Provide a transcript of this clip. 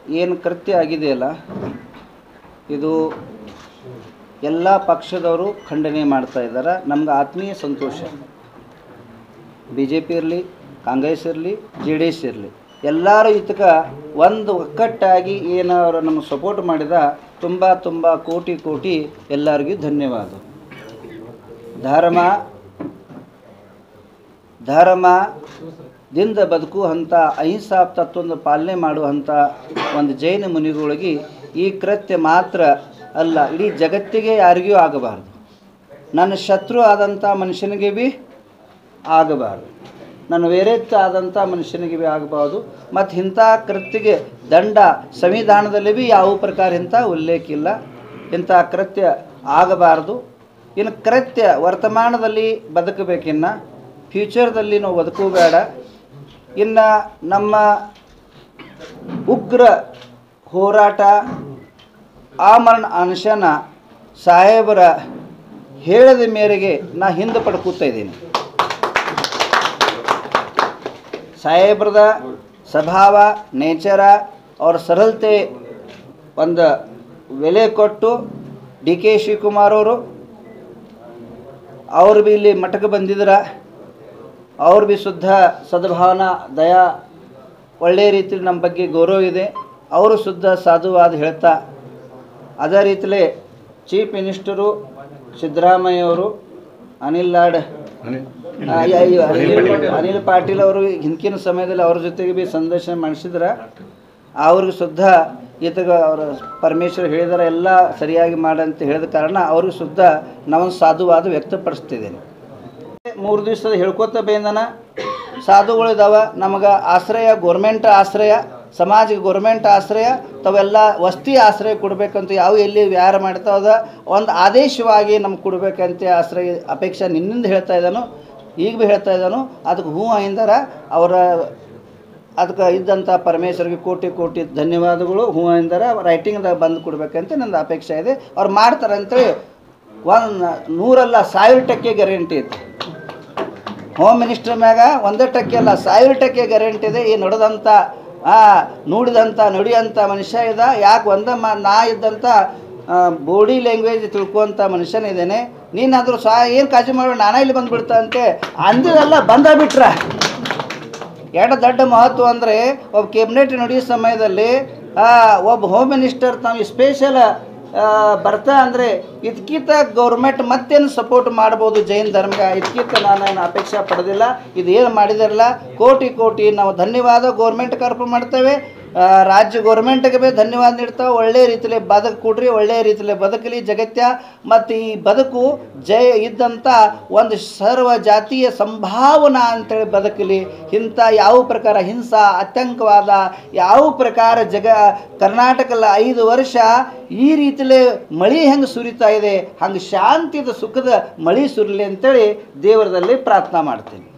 ಏನು ಕೃತ್ಯ ಆಗಿದೆಯಲ್ಲ ಇದು ಎಲ್ಲ ಪಕ್ಷದವರು ಖಂಡನೆ ಮಾಡ್ತಾ ಇದ್ದಾರೆ ನಮ್ಗೆ ಆತ್ಮೀಯ ಸಂತೋಷ ಬಿ ಜೆ ಪಿ ಇರಲಿ ಕಾಂಗ್ರೆಸ್ ಇರಲಿ ಜೆ ಡಿ ಎಸ್ ಇರಲಿ ಎಲ್ಲರೂ ಇದಕ್ಕೆ ಒಂದು ಒಕ್ಕಟ್ಟಾಗಿ ಏನು ಅವರು ನಮಗೆ ಸಪೋರ್ಟ್ ಮಾಡಿದ ತುಂಬ ತುಂಬ ಕೋಟಿ ಕೋಟಿ ಎಲ್ಲರಿಗೂ ಧನ್ಯವಾದ ಧರ್ಮ ಧರ್ಮದಿಂದ ಬದುಕುವಂಥ ಅಹಿಂಸಾ ತತ್ವವನ್ನು ಪಾಲನೆ ಮಾಡುವಂಥ ಒಂದು ಜೈನ ಮುನಿಗಳಿಗೆ ಈ ಕೃತ್ಯ ಮಾತ್ರ ಅಲ್ಲ ಇಡೀ ಜಗತ್ತಿಗೆ ಯಾರಿಗೂ ಆಗಬಾರ್ದು ನನ್ನ ಶತ್ರು ಆದಂಥ ಮನುಷ್ಯನಿಗೆ ಭೀ ಆಗಬಾರ್ದು ನನ್ನ ಬೇರೆತ್ತ ಆದಂಥ ಮನುಷ್ಯನಿಗೆ ಭೀ ಆಗಬಾರ್ದು ಮತ್ತು ಇಂಥ ಕೃತ್ಯಗೆ ದಂಡ ಸಂವಿಧಾನದಲ್ಲಿ ಭೀ ಯಾವ ಪ್ರಕಾರ ಇಂಥ ಉಲ್ಲೇಖ ಇಲ್ಲ ಇಂಥ ಕೃತ್ಯ ಆಗಬಾರ್ದು ಇನ್ನು ಕೃತ್ಯ ವರ್ತಮಾನದಲ್ಲಿ ಬದುಕಬೇಕಿನ್ನ ಫ್ಯೂಚರ್ದಲ್ಲಿ ನಾವು ಬದುಕಬೇಡ ಇನ್ನು ನಮ್ಮ ಉಗ್ರ ಹೋರಾಟ ಆಮರಣ ಅನಶನ ಸಾಹೇಬರ ಹೇಳದ ಮೇರೆಗೆ ನಾ ಹಿಂದೆ ಪಡ್ಕೂತಾ ಇದ್ದೀನಿ ಸಾಹೇಬ್ರದ ಸ್ವಭಾವ ನೇಚರ ಅವ್ರ ಸರಳತೆ ಒಂದು ಬೆಲೆ ಕೊಟ್ಟು ಡಿ ಕೆ ಶಿವಕುಮಾರ್ ಅವರು ಅವ್ರು ಭೀ ಇಲ್ಲಿ ಮಠಕ್ಕೆ ಬಂದಿದ್ರ ಅವ್ರು ಭೀ ಶುದ್ಧ ಸದ್ಭಾವನಾ ದಯಾ ಒಳ್ಳೆಯ ರೀತಿಲಿ ನಮ್ಮ ಬಗ್ಗೆ ಗೌರವ ಇದೆ ಅವರು ಶುದ್ಧ ಸಾಧುವಾದ ಹೇಳ್ತಾ ಅದೇ ರೀತಿಲೇ ಚೀಫ್ ಮಿನಿಸ್ಟರು ಸಿದ್ದರಾಮಯ್ಯ ಅವರು ಅನಿಲ್ ಲಾಡ್ ಆ, ಯ- ಯ- ಅನಿಲ್ ಅನಿಲ್ ಪಾಟೀಲ್ ಅವರು ಹಿಂದಿನ ಸಮಯದಲ್ಲಿ ಅವ್ರ ಜೊತೆಗೆ ಭೀ ಸಂದರ್ಶನ ಮಾಡಿಸಿದ್ರ ಅವ್ರಿಗೆ ಶುದ್ಧ ಈತಗ ಅವರ ಪರಮೇಶ್ವರ್ ಹೇಳಿದಾರ ಎಲ್ಲ ಸರಿಯಾಗಿ ಮಾಡಂತ ಹೇಳಿದ ಕಾರಣ ಅವ್ರಿಗೆ ಶುದ್ಧ ನಾವೊಂದು ಸಾಧುವಾದ ವ್ಯಕ್ತಪಡಿಸ್ತಿದ್ದೇನೆ ಮೂರು ದಿವಸದ ಹೇಳ್ಕೊತ ಬೇಂದನ ಸಾಧುಗಳಿದಾವ ನಮಗೆ ಆಶ್ರಯ ಗೋರ್ಮೆಂಟ್ ಆಶ್ರಯ ಸಮಾಜಕ್ಕೆ ಗೋರ್ಮೆಂಟ್ ಆಶ್ರಯ ತಾವೆಲ್ಲ ವಸ್ತಿ ಆಶ್ರಯ ಕೊಡಬೇಕಂತ ಯಾವ ಎಲ್ಲಿ ವ್ಯಾರ ಮಾಡ್ತಾವದ ಒಂದು ಆದೇಶವಾಗಿ ನಮ್ಗೆ ಕೊಡಬೇಕಂತ ಆಶ್ರಯ ಅಪೇಕ್ಷೆ ನಿನ್ನಿಂದ ಹೇಳ್ತಾ ಇದ್ದಾನು ಈಗ ಭೀ ಹೇಳ್ತಾ ಇದ್ದಾನು ಅದಕ್ಕೆ ಹ್ಞೂ ಆಗಿಂದಾರ ಅವರ ಅದಕ್ಕೆ ಇದ್ದಂಥ ಪರಮೇಶ್ವರಿಗೆ ಕೋಟಿ ಕೋಟಿ ಧನ್ಯವಾದಗಳು ಹ್ಞೂ ಎಂದಾರ ರೈಟಿಂಗ್ದಾಗ ಬಂದು ಕೊಡ್ಬೇಕಂತ ನನ್ನ ಅಪೇಕ್ಷೆ ಇದೆ ಅವ್ರು ಮಾಡ್ತಾರೆ ಅಂತೇಳಿ ಒಂದು ನೂರಲ್ಲ ಸಾವಿರ ಟಕ್ಕೆ ಗ್ಯಾರಂಟಿ ಐತಿ ಹೋಮ್ ಮಿನಿಸ್ಟರ್ ಮ್ಯಾಗ ಒಂದೇ ಟಕ್ಕೆ ಅಲ್ಲ ಸಾವಿರ ಟಕ್ಕೆ ಗ್ಯಾರಂಟಿ ಇದೆ ಈ ನಡೆದಂಥ ಆ ನುಡಿದಂಥ ನುಡಿಯಂಥ ಮನುಷ್ಯ ಇದ ಯಾಕೆ ಒಂದ ಮ ನಾ ಇದ್ದಂಥ ಬೋಡಿ ಲ್ಯಾಂಗ್ವೇಜ್ ತಿಳ್ಕೊಂಥ ಮನುಷ್ಯನಿದ್ದೇನೆ ನೀನಾದರೂ ಸಹ ಏನು ಕಾಳಜಿ ಮಾಡೋ ನಾನೇ ಇಲ್ಲಿ ಬಂದುಬಿಡ್ತಾ ಅಂತೆ ಅಂದಿದೆಲ್ಲ ಬಂದ ಬಿಟ್ರ ಎರಡು ದೊಡ್ಡ ಮಹತ್ವ ಅಂದರೆ ಒಬ್ಬ ಕೆಬಿನೆಟ್ ನಡೆಯೋ ಸಮಯದಲ್ಲಿ ಆ, ಒಬ್ಬ ಹೋಮ್ ಮಿನಿಸ್ಟರ್ ತಾವು ಸ್ಪೆಷಲ್ ಬರ್ತಾ ಅಂದರೆ ಇದಕ್ಕಿಂತ ಗೌರ್ಮೆಂಟ್ ಮತ್ತೇನು ಸಪೋರ್ಟ್ ಮಾಡ್ಬೋದು ಜೈನ್ ಧರ್ಮಕ್ಕೆ ಇದಕ್ಕಿಂತ ನಾನು ಏನು ಅಪೇಕ್ಷೆ ಪಡೆದಿಲ್ಲ ಇದು ಏನು ಮಾಡಿದಾರಲ್ಲ ಕೋಟಿ ಕೋಟಿ ನಾವು ಧನ್ಯವಾದ ಗೌರ್ಮೆಂಟ್ಗೆ ಅರ್ಪಣೆ ಮಾಡ್ತೇವೆ ಆ, ರಾಜ್ಯ ಗೌರ್ಮೆಂಟ್ಗೆ ಬೇ ಧನ್ಯವಾದ ನೀಡ್ತಾವೆ ಒಳ್ಳೆ ರೀತಿಲಿ ಬದುಕು ಕೊಡ್ರಿ ಒಳ್ಳೆಯ ರೀತಿಲಿ ಬದುಕಲಿ ಜಗತ್ಯ ಮತ್ತು ಈ ಬದುಕು ಜಯ ಇದ್ದಂಥ ಒಂದು ಸರ್ವ ಜಾತಿಯ ಸಂಭಾವನಾ ಅಂತೇಳಿ ಬದುಕಲಿ ಇಂಥ ಯಾವ ಪ್ರಕಾರ ಹಿಂಸಾ ಆತಂಕವಾದ ಯಾವ ಪ್ರಕಾರ ಜಗ ಕರ್ನಾಟಕದಲ್ಲಿ ಐದು ವರ್ಷ ಈ ರೀತಿಲೇ ಮಳಿ ಹೆಂಗೆ ಸುರಿತಾ ಇದೆ ಹಂಗೆ ಶಾಂತಿದ ಸುಖದ ಮಳಿ ಸುರಲಿ ಅಂತೇಳಿ ದೇವರದಲ್ಲಿ ಪ್ರಾರ್ಥನಾ ಮಾಡ್ತೀನಿ